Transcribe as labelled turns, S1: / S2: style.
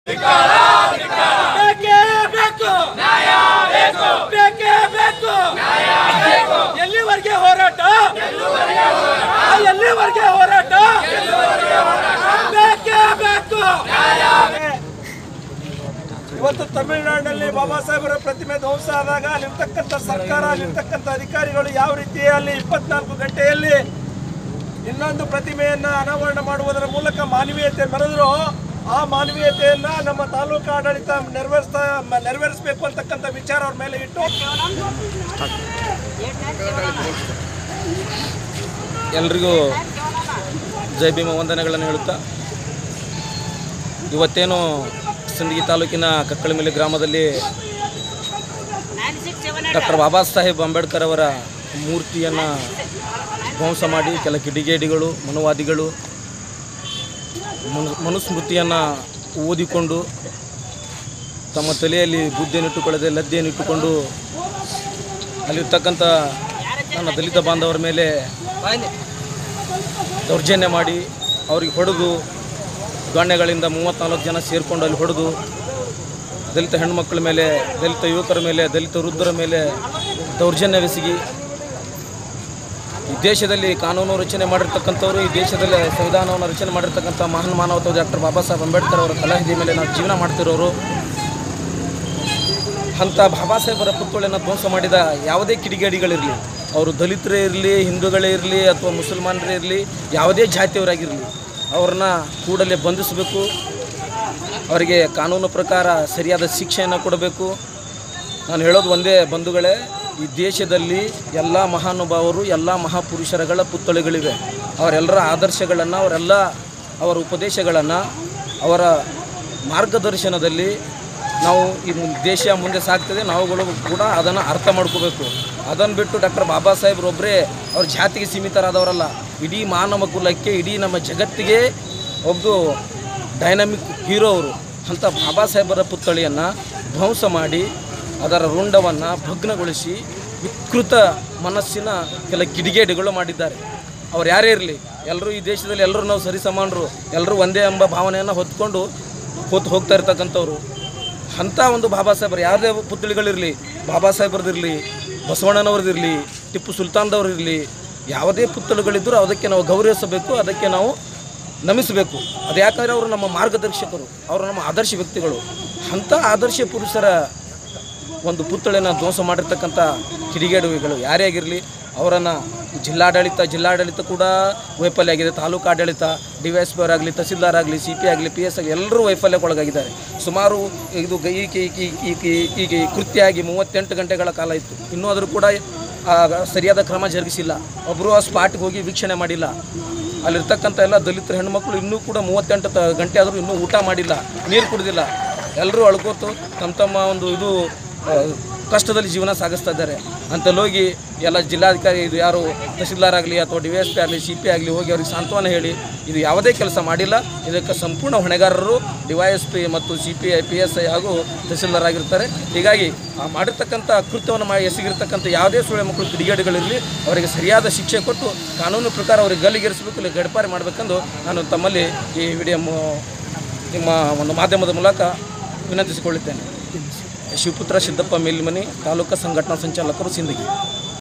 S1: ಬೇಕೇ ಬೇಕು ಬೇಕೇ ಬೇಕು ಎಲ್ಲಿವರೆಗೆ ಹೋರಾಟ ಎಲ್ಲಿವರೆಗೆ ಹೋರಾಟ ಬೇಕೇ ಬೇಕು ಇವತ್ತು ತಮಿಳುನಾಡಿನಲ್ಲಿ ಬಾಬಾ ಸಾಹೇಬರ ಪ್ರತಿಮೆ ಧ್ವಂಸ ಆದಾಗ ಅಲ್ಲಿರ್ತಕ್ಕಂಥ ಸರ್ಕಾರ ಅಲ್ಲಿರ್ತಕ್ಕಂಥ ಅಧಿಕಾರಿಗಳು ಯಾವ ರೀತಿ ಅಲ್ಲಿ ಇಪ್ಪತ್ನಾಲ್ಕು ಗಂಟೆಯಲ್ಲಿ ಇನ್ನೊಂದು ಪ್ರತಿಮೆಯನ್ನ ಅನಾವರಣ ಮಾಡುವುದರ ಮೂಲಕ ಮಾನವೀಯತೆ ಮೆರೆದ್ರು ಆ ಮಾನವೀಯತೆಯನ್ನ ನಮ್ಮ ತಾಲೂಕು ಆಡಳಿತ ನೆರವೇರಿಸ್ತಾ ನೆರವೇರಿಸಬೇಕು ಅಂತಕ್ಕಂಥ ವಿಚಾರ ಅವ್ರ ಮೇಲೆ ಇಟ್ಟು
S2: ಎಲ್ರಿಗೂ ಜೈ ಭೀಮ ವಂದನೆಗಳನ್ನು ಹೇಳುತ್ತಾ ಇವತ್ತೇನು ಸಿಂದಗಿ ತಾಲೂಕಿನ ಕಕ್ಕಳಮಿಲ್ಲಿ ಗ್ರಾಮದಲ್ಲಿ ಡಾಕ್ಟರ್ ಬಾಬಾ ಸಾಹೇಬ್ ಅಂಬೇಡ್ಕರ್ ಅವರ ಮೂರ್ತಿಯನ್ನು ಧ್ವಂಸ ಮಾಡಿ ಕೆಲ ಕಿಡಿಗೇಡಿಗಳು ಮನುವಾದಿಗಳು ಮನು ಮನುಸ್ಮೃತಿಯನ್ನು ಓದಿಕೊಂಡು ತಮ್ಮ ತಲೆಯಲ್ಲಿ ಬುದ್ಧಿಯನ್ನಿಟ್ಟುಕೊಳ್ಳದೆ ಲದ್ದೆಯನ್ನಿಟ್ಟುಕೊಂಡು ಅಲ್ಲಿರ್ತಕ್ಕಂಥ ನನ್ನ ದಲಿತ ಬಾಂಧವರ ಮೇಲೆ ದೌರ್ಜನ್ಯ ಮಾಡಿ ಅವ್ರಿಗೆ ಹೊಡೆದು ದೊಣ್ಣೆಗಳಿಂದ ಮೂವತ್ತ್ನಾಲ್ಕು ಜನ ಸೇರಿಕೊಂಡು ಅಲ್ಲಿ ಹೊಡೆದು ದಲಿತ ಹೆಣ್ಮಕ್ಳ ಮೇಲೆ ದಲಿತ ಯುವಕರ ಮೇಲೆ ದಲಿತ ವೃದ್ಧರ ಮೇಲೆ ದೌರ್ಜನ್ಯವೆಸಗಿ ಈ ದೇಶದಲ್ಲಿ ಕಾನೂನು ರಚನೆ ಮಾಡಿರ್ತಕ್ಕಂಥವ್ರು ಈ ದೇಶದಲ್ಲಿ ಸಂವಿಧಾನವನ್ನು ರಚನೆ ಮಾಡಿರ್ತಕ್ಕಂಥ ಮಹಾನ್ ಮಾನವತ ಡಾಕ್ಟರ್ ಬಾಬಾ ಸಾಹೇಬ್ ಅಂಬೇಡ್ಕರ್ ಅವರ ಕಲಾವಿದೆ ಮೇಲೆ ನಾವು ಜೀವನ ಮಾಡ್ತಿರೋರು ಅಂಥ ಬಾಬಾ ಸಾಹೇಬರ ಪುತ್ಥಳಿಯನ್ನು ಧ್ವಂಸ ಮಾಡಿದ ಯಾವುದೇ ಕಿಡಿಗೇಡಿಗಳಿರಲಿ ಅವರು ದಲಿತರೇ ಇರಲಿ ಹಿಂದೂಗಳೇ ಇರಲಿ ಅಥವಾ ಮುಸಲ್ಮಾನರೇ ಇರಲಿ ಯಾವುದೇ ಜಾತಿಯವರಾಗಿರಲಿ ಅವ್ರನ್ನ ಕೂಡಲೇ ಬಂಧಿಸಬೇಕು ಅವರಿಗೆ ಕಾನೂನು ಪ್ರಕಾರ ಸರಿಯಾದ ಶಿಕ್ಷೆಯನ್ನು ಕೊಡಬೇಕು ನಾನು ಹೇಳೋದು ಒಂದೇ ಬಂಧುಗಳೇ ಈ ದೇಶದಲ್ಲಿ ಎಲ್ಲ ಮಹಾನುಭಾವರು ಎಲ್ಲ ಮಹಾಪುರುಷರಗಳ ಪುತ್ಥಳಿಗಳಿವೆ ಅವರೆಲ್ಲರ ಆದರ್ಶಗಳನ್ನು ಅವರೆಲ್ಲ ಅವರ ಉಪದೇಶಗಳನ್ನು ಅವರ ಮಾರ್ಗದರ್ಶನದಲ್ಲಿ ನಾವು ಈ ಮು- ದೇಶ ಮುಂದೆ ಸಾಗ್ತದೆ ನಾವುಗಳು ಕೂಡ ಅದನ್ನು ಅರ್ಥ ಮಾಡ್ಕೋಬೇಕು ಅದನ್ನು ಬಿಟ್ಟು ಡಾಕ್ಟರ್ ಬಾಬಾ ಸಾಹೇಬ್ರೊಬ್ಬರೇ ಅವ್ರ ಜಾತಿಗೆ ಸೀಮಿತರಾದವರಲ್ಲ ಇಡೀ ಮಾನವ ಕುಲಕ್ಕೆ ಇಡೀ ನಮ್ಮ ಜಗತ್ತಿಗೆ ಒಬ್ಬ ಡೈನಮಿಕ್ ಹೀರೋ ಅವರು ಅಂಥ ಬಾಬಾ ಸಾಹೇಬರ ಪುತ್ಥಳಿಯನ್ನು ಧ್ವಂಸ ಮಾಡಿ ಅದರ ರುಂಡವನ್ನು ಭಗ್ನಗೊಳಿಸಿ ವಿಕೃತ ಮನಸ್ಸಿನ ಕೆಲ ಕಿಡಿಗೇಡಿಗಳು ಮಾಡಿದ್ದಾರೆ ಅವ್ರು ಯಾರೇ ಇರಲಿ ಎಲ್ಲರೂ ಈ ದೇಶದಲ್ಲಿ ಎಲ್ಲರೂ ನಾವು ಸರಿಸಮಾನರು ಎಲ್ಲರೂ ಒಂದೇ ಎಂಬ ಭಾವನೆಯನ್ನು ಹೊತ್ಕೊಂಡು ಹೊತ್ತು ಹೋಗ್ತಾ ಇರ್ತಕ್ಕಂಥವ್ರು ಅಂಥ ಒಂದು ಬಾಬಾ ಸಾಹೇಬರು ಯಾವುದೇ ಪುತ್ಥಳಿಗಳಿರಲಿ ಬಾಬಾ ಸಾಹೇಬ್ರದ್ದಿರಲಿ ಬಸವಣ್ಣನವ್ರದ್ದಿರಲಿ ಟಿಪ್ಪು ಸುಲ್ತಾನ್ದವ್ರು ಇರಲಿ ಯಾವುದೇ ಪುತ್ಥಳಿಗಳಿದ್ದರೂ ಅದಕ್ಕೆ ನಾವು ಗೌರವಿಸಬೇಕು ಅದಕ್ಕೆ ನಾವು ನಮಿಸಬೇಕು ಅದು ಯಾಕಂದರೆ ಅವರು ನಮ್ಮ ಮಾರ್ಗದರ್ಶಕರು ಅವರು ನಮ್ಮ ಆದರ್ಶ ವ್ಯಕ್ತಿಗಳು ಅಂಥ ಆದರ್ಶ ಪುರುಷರ ಒಂದು ಪುತ್ಥಳಿನ ಧ್ವಂಸ ಮಾಡಿರ್ತಕ್ಕಂಥ ಕಿಡಿಗೇಡುಗಳು ಯಾರೇ ಆಗಿರಲಿ ಅವರನ್ನು ಜಿಲ್ಲಾಡಳಿತ ಜಿಲ್ಲಾಡಳಿತ ಕೂಡ ವೈಫಲ್ಯ ಆಗಿದೆ ತಾಲೂಕು ಆಡಳಿತ ಡಿ ವೈ ಎಸ್ ಪಿ ಅವರಾಗಲಿ ತಹಸೀಲ್ದಾರ್ ಆಗಲಿ ಸಿ ಪಿ ಆಗಲಿ ಪಿ ಎಸ್ ಆಗಲಿ ಎಲ್ಲರೂ ವೈಫಲ್ಯಕ್ಕೊಳಗಾಗಿದ್ದಾರೆ ಸುಮಾರು ಇದು ಗ- ಈ ಈ- ಈ- ಈ- ಈ- ಈಗ ಈ ಕೃತ್ಯ ಆಗಿ ಮೂವತ್ತೆಂಟು ಗಂಟೆಗಳ ಕಾಲ ಇತ್ತು ಇನ್ನೂ ಆದರೂ ಕೂಡ ಆ, ಸರಿಯಾದ ಕ್ರಮ ಜರುಗಿಸಿಲ್ಲ ಒಬ್ಬರು ಆ ಸ್ಪಾಟ್ಗೆ ಹೋಗಿ ವೀಕ್ಷಣೆ ಮಾಡಿಲ್ಲ ಅಲ್ಲಿರ್ತಕ್ಕಂಥ ಎಲ್ಲ ದಲಿತರ ಹೆಣ್ಮಕ್ಳು ಇನ್ನೂ ಕೂಡ ಮೂವತ್ತೆಂಟು ತ ಗಂಟೆ ಆದರೂ ಇನ್ನೂ ಊಟ ಮಾಡಿಲ್ಲ ನೀರು ಕುಡಿದಿಲ್ಲ ಎಲ್ಲರೂ ಅಳ್ಕೋತು ತಮ್ಮ ತಮ್ಮ ಒಂದು ಇದು ಆ, ಕಷ್ಟದಲ್ಲಿ ಜೀವನ ಸಾಗಿಸ್ತಾ ಇದ್ದಾರೆ ಅಂತಲ್ಲಿ ಹೋಗಿ ಎಲ್ಲ ಜಿಲ್ಲಾಧಿಕಾರಿ ಇದು ಯಾರು ತಹಸೀಲ್ದಾರ್ ಆಗಲಿ ಅಥವಾ ಡಿ ಎಸ್ ಪಿ ಆಗಲಿ ಸಿ ಪಿ ಆಗಲಿ ಹೋಗಿ ಅವ್ರಿಗೆ ಸಾಂತ್ವನ ಹೇಳಿ ಇದು ಯಾವುದೇ ಕೆಲಸ ಮಾಡಿಲ್ಲ ಇದಕ್ಕೆ ಸಂಪೂರ್ಣ ಹೊಣೆಗಾರರು ಡಿ ವೈ ಎಸ್ ಪಿ ಮತ್ತು C P I P S I ಹಾಗೂ ತಹಸೀಲ್ದಾರ್ ಆಗಿರ್ತಾರೆ ಹೀಗಾಗಿ ಆ ಮಾಡಿರ್ತಕ್ಕಂಥ ಕೃತ್ಯವನ್ನು ಮಾಡಿ ಎಸಗಿರ್ತಕ್ಕಂಥ ಯಾವುದೇ ಸುಳ್ಳೆ ಮಕ್ಕಳು ಕಿಡಿಗೇಡಿಗಳಿರಲಿ ಅವರಿಗೆ ಸರಿಯಾದ ಶಿಕ್ಷೆ ಕೊಟ್ಟು ಕಾನೂನು ಪ್ರಕಾರ ಅವರಿಗೆ ಗಲ್ಲಿಗೇರಿಸಬೇಕು ಇಲ್ಲ ಗಡಪಾರಿ ಮಾಡಬೇಕೆಂದು ನಾನು ತಮ್ಮಲ್ಲಿ ಈ ವಿಡಿಯೋ ಮು- ನಿಮ್ಮ ಒಂದು ಮಾಧ್ಯಮದ ಮೂಲಕ ವಿನಂತಿಸಿಕೊಳ್ಳುತ್ತೇನೆ ಶಿವಪುತ್ರ ಸಿದ್ದಪ್ಪ ಮೇಲ್ಮನಿ ತಾಲೂಕಾ ಸಂಘಟನಾ ಸಂಚಾಲಕರು ಸಿಂದಗಿ